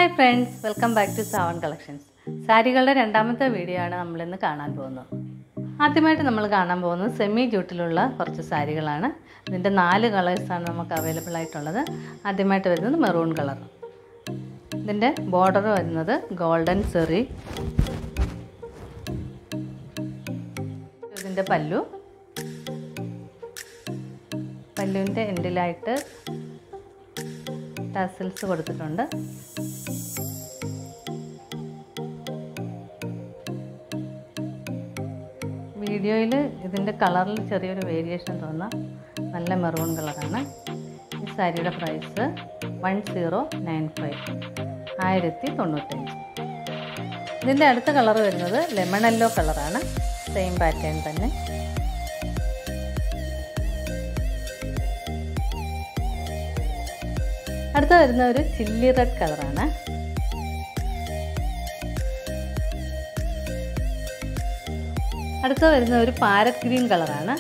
hi friends welcome back to Sawan collections സാരികളുടെ രണ്ടാമത്തെ video ആണ് നമ്മളിന്ന് കാണാൻ പോകുന്നത് ആദ്യമായിട്ട് നമ്മൾ കാണാൻ പോകുന്നത് സെമി ജൂട്ടിലുള്ള കുറച്ച് സാരികളാണ് ഇതിൻ്റെ നാല് കളേഴ്സാണ് നമുക്ക് അവൈലബിൾ ആയിട്ടുള്ളത് ആദ്യമായിട്ട് വരുന്നത് മെറൂൺ കളർ ഇതിൻ്റെ ബോർഡർ വരുന്നത് ഗോൾഡൻ സെറി ഇതിൻ്റെ പല്ലു പല്ലുവിൻ്റെ എൻഡിലായിട്ട് ടസിൽസ് കൊടുത്തിട്ടുണ്ട് വീഡിയോയിൽ ഇതിൻ്റെ കളറിൽ ചെറിയൊരു വേരിയേഷൻ തോന്നാം നല്ല മെറൂൺ കളറാണ് ഈ സാരിയുടെ price one zero nine five ആയിരത്തി തൊണ്ണൂറ്റഞ്ച് ഇതിൻ്റെ അടുത്ത കളർ വരുന്നത് ലെമൺ യെല്ലോ കളറാണ് സെയിം പാറ്റേൺ തന്നെ അടുത്ത വരുന്ന ഒരു ചില്ലി റെഡ് കളറാണ് അടുത്ത വരുന്ന ഒരു പാരറ്റ് ഗ്രീൻ കളറാണ്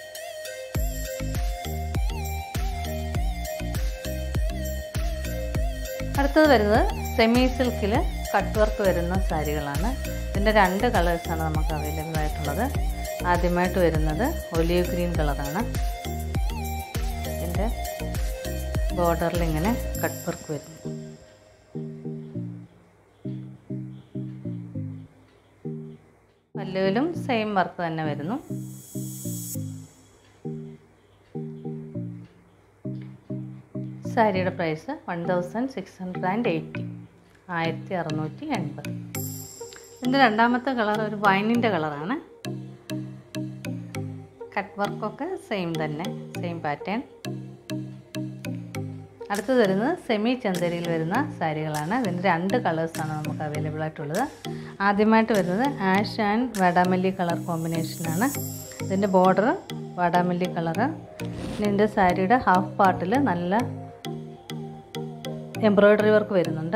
അടുത്തത് വരുന്നത് സെമി സിൽക്കിൽ കട്ട് വർക്ക് വരുന്ന സാരികളാണ് ഇതിൻ്റെ രണ്ട് കളേഴ്സാണ് നമുക്ക് അവൈലബിൾ ആയിട്ടുള്ളത് ആദ്യമായിട്ട് വരുന്നത് ഒലിവ് ഗ്രീൻ കളറാണ് ഇതിൻ്റെ ബോർഡറിൽ ഇങ്ങനെ കട്ട് വർക്ക് വരുന്നു പല്ലുവിലും സെയിം വർക്ക് തന്നെ വരുന്നു സാരിയുടെ price one thousand six hundred and eighty ആയിരത്തി അറുന്നൂറ്റി എൺപത് ഇതിൻ്റെ രണ്ടാമത്തെ കളർ ഒരു വൈനിൻ്റെ കളറാണ് കട്ട് വർക്കൊക്കെ സെയിം തന്നെ സെയിം പാറ്റേൺ അടുത്തത് വരുന്നത് സെമി ചന്തരിയിൽ വരുന്ന സാരികളാണ് ഇതിൻ്റെ രണ്ട് കളേഴ്സാണ് നമുക്ക് അവൈലബിൾ ആയിട്ടുള്ളത് ആദ്യമായിട്ട് വരുന്നത് ആഷ് ആൻഡ് വാടാമല്ലി കളർ കോമ്പിനേഷനാണ് ഇതിൻ്റെ ബോർഡർ വാടാമല്ലി കളറ് ഇതിൻ്റെ സാരിയുടെ ഹാഫ് പാർട്ടിൽ നല്ല എംബ്രോയ്ഡറി വർക്ക് വരുന്നുണ്ട്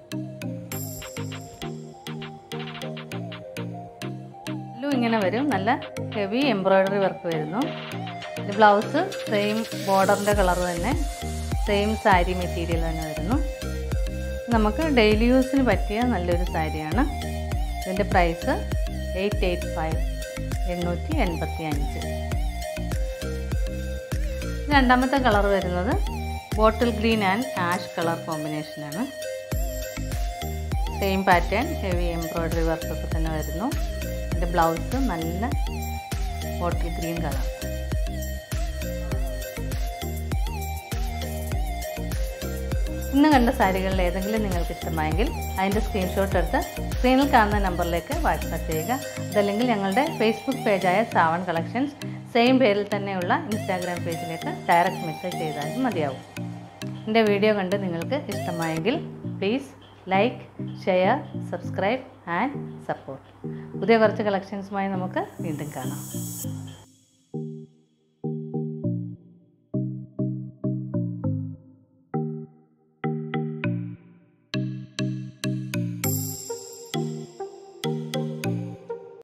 എല്ലാം ഇങ്ങനെ വരും നല്ല ഹെവി എംബ്രോയ്ഡറി വർക്ക് വരുന്നു ബ്ലൗസ് സെയിം ബോർഡറിൻ്റെ കളർ തന്നെ സെയിം സാരി മെറ്റീരിയൽ തന്നെ വരുന്നു നമുക്ക് ഡെയിലി യൂസിന് പറ്റിയ നല്ലൊരു സാരിയാണ് ഇതിൻ്റെ പ്രൈസ് എയ്റ്റ് എയ്റ്റ് ഫൈവ് എണ്ണൂറ്റി എൺപത്തി അഞ്ച് രണ്ടാമത്തെ കളർ വരുന്നത് bottle green and ash colour കോമ്പിനേഷനാണ് സെയിം പാറ്റേൺ ഹെവി എംബ്രോയ്ഡറി വർക്കൊക്കെ തന്നെ വരുന്നു എൻ്റെ ബ്ലൗസ് നല്ല ബോട്ടിൽ ഗ്രീൻ കളർ ഇന്ന് കണ്ട സാരികളിൽ ഏതെങ്കിലും നിങ്ങൾക്ക് ഇഷ്ടമായെങ്കിൽ അതിൻ്റെ സ്ക്രീൻഷോട്ട് എടുത്ത് സ്ക്രീനിൽ കാണുന്ന നമ്പറിലേക്ക് വാട്സാപ്പ് ചെയ്യുക അതല്ലെങ്കിൽ ഞങ്ങളുടെ ഫേസ്ബുക്ക് പേജായ സാവൺ കളക്ഷൻസ് സെയിം പേരിൽ തന്നെയുള്ള ഇൻസ്റ്റാഗ്രാം പേജിലേക്ക് ഡയറക്റ്റ് മെസ്സേജ് ചെയ്താലും മതിയാവും എൻ്റെ വീഡിയോ കണ്ട് നിങ്ങൾക്ക് ഇഷ്ടമായെങ്കിൽ please like share subscribe and support പുതിയ കുറച്ച് കളക്ഷൻസുമായി നമുക്ക് വീണ്ടും കാണാം